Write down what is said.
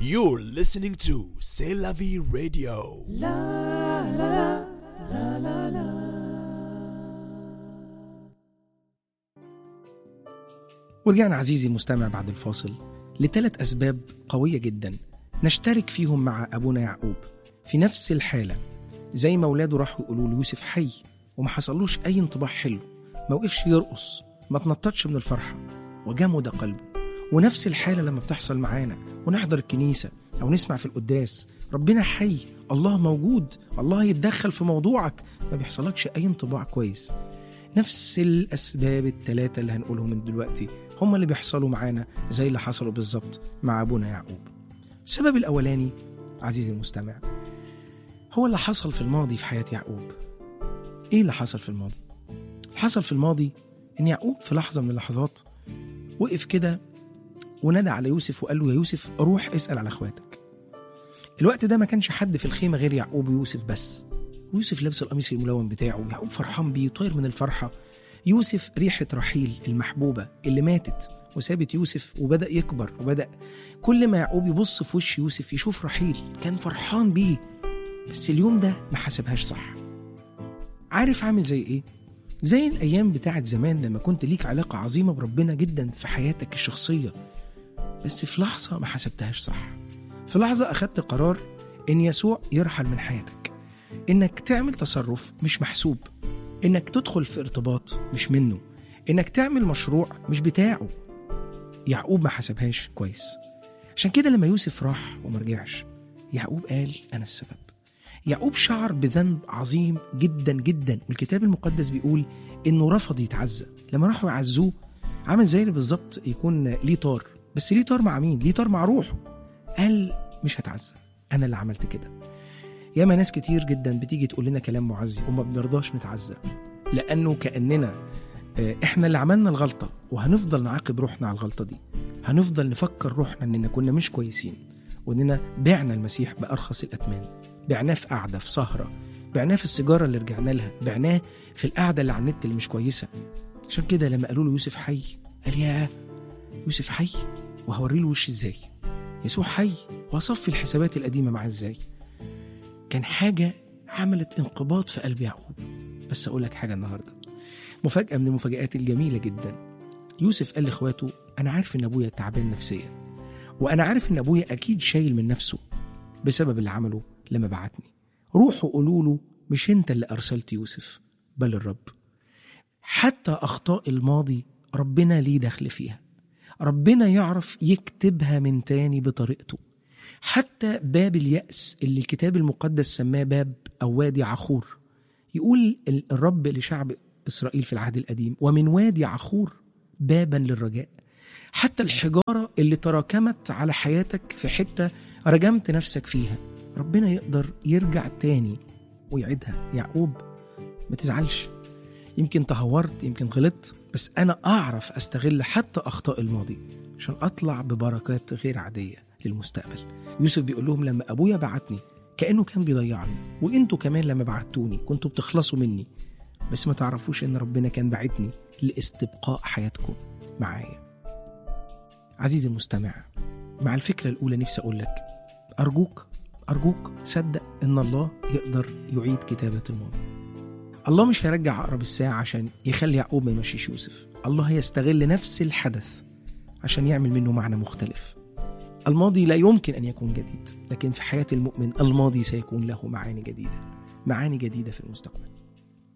You're listening to C'est la vie radio. ورجعنا عزيزي المستمع بعد الفاصل لثلاث أسباب قوية جدا نشترك فيهم مع أبونا يعقوب في نفس الحالة زي ما ولاده راحوا يقولوا له يوسف حي وما حصلوش أي انطباع حلو ما وقفش يرقص ما تنططش من الفرحة وجمد قلبه ونفس الحالة لما بتحصل معانا ونحضر الكنيسة أو نسمع في القداس ربنا حي الله موجود الله يتدخل في موضوعك ما بيحصلكش أي انطباع كويس نفس الأسباب الثلاثة اللي هنقولهم من دلوقتي هم اللي بيحصلوا معانا زي اللي حصلوا بالظبط مع أبونا يعقوب السبب الأولاني عزيزي المستمع هو اللي حصل في الماضي في حياة يعقوب إيه اللي حصل في الماضي؟ اللي حصل في الماضي إن يعقوب في لحظة من اللحظات وقف كده ونادى على يوسف وقال له يا يوسف روح اسأل على اخواتك الوقت ده ما كانش حد في الخيمة غير يعقوب ويوسف بس ويوسف لابس القميص الملون بتاعه يعقوب فرحان بيه طاير من الفرحة يوسف ريحة رحيل المحبوبة اللي ماتت وسابت يوسف وبدأ يكبر وبدأ كل ما يعقوب يبص في وش يوسف يشوف رحيل كان فرحان بيه بس اليوم ده ما حسبهاش صح عارف عامل زي ايه؟ زي الأيام بتاعت زمان لما كنت ليك علاقة عظيمة بربنا جدا في حياتك الشخصية بس في لحظة ما حسبتهاش صح في لحظة أخدت قرار إن يسوع يرحل من حياتك إنك تعمل تصرف مش محسوب إنك تدخل في ارتباط مش منه إنك تعمل مشروع مش بتاعه يعقوب ما حسبهاش كويس عشان كده لما يوسف راح ومرجعش يعقوب قال أنا السبب يعقوب شعر بذنب عظيم جدا جدا والكتاب المقدس بيقول إنه رفض يتعزى لما راحوا يعزوه عمل زي اللي بالظبط يكون ليه طار بس ليه طار مع مين؟ ليه طار مع روحه قال مش هتعزى أنا اللي عملت كده ياما ناس كتير جدا بتيجي تقول لنا كلام معزي وما بنرضاش نتعزى لأنه كأننا آه، إحنا اللي عملنا الغلطة وهنفضل نعاقب روحنا على الغلطة دي هنفضل نفكر روحنا إننا كنا مش كويسين وإننا بعنا المسيح بأرخص الأثمان بعناه في قعدة في سهرة بعناه في السيجارة اللي رجعنا لها بعناه في القعدة اللي على النت اللي مش كويسة عشان كده لما قالوا له يوسف حي قال ياه يوسف حي وهوري له وش ازاي يسوع حي وهصفي الحسابات القديمة معاه ازاي كان حاجة عملت انقباض في قلب يعقوب بس أقول لك حاجة النهاردة مفاجأة من المفاجآت الجميلة جدا يوسف قال لإخواته أنا عارف إن أبويا تعبان نفسيا وأنا عارف إن أبويا أكيد شايل من نفسه بسبب اللي عمله لما بعتني روحوا قولوا له مش أنت اللي أرسلت يوسف بل الرب حتى أخطاء الماضي ربنا ليه دخل فيها ربنا يعرف يكتبها من تاني بطريقته حتى باب اليأس اللي الكتاب المقدس سماه باب أو وادي عخور يقول ال- الرب لشعب إسرائيل في العهد القديم ومن وادي عخور بابا للرجاء حتى الحجارة اللي تراكمت على حياتك في حتة رجمت نفسك فيها ربنا يقدر يرجع تاني ويعيدها يعقوب ما تزعلش يمكن تهورت يمكن غلطت بس أنا أعرف أستغل حتى أخطاء الماضي عشان أطلع ببركات غير عادية للمستقبل يوسف بيقول لهم لما أبويا بعتني كأنه كان بيضيعني وإنتوا كمان لما بعتوني كنتوا بتخلصوا مني بس ما تعرفوش إن ربنا كان بعتني لاستبقاء حياتكم معايا عزيزي المستمع مع الفكرة الأولى نفسي أقول لك أرجوك أرجوك صدق إن الله يقدر يعيد كتابة الماضي الله مش هيرجع عقرب الساعة عشان يخلي يعقوب ما يمشيش يوسف الله هيستغل نفس الحدث عشان يعمل منه معنى مختلف الماضي لا يمكن أن يكون جديد لكن في حياة المؤمن الماضي سيكون له معاني جديدة معاني جديدة في المستقبل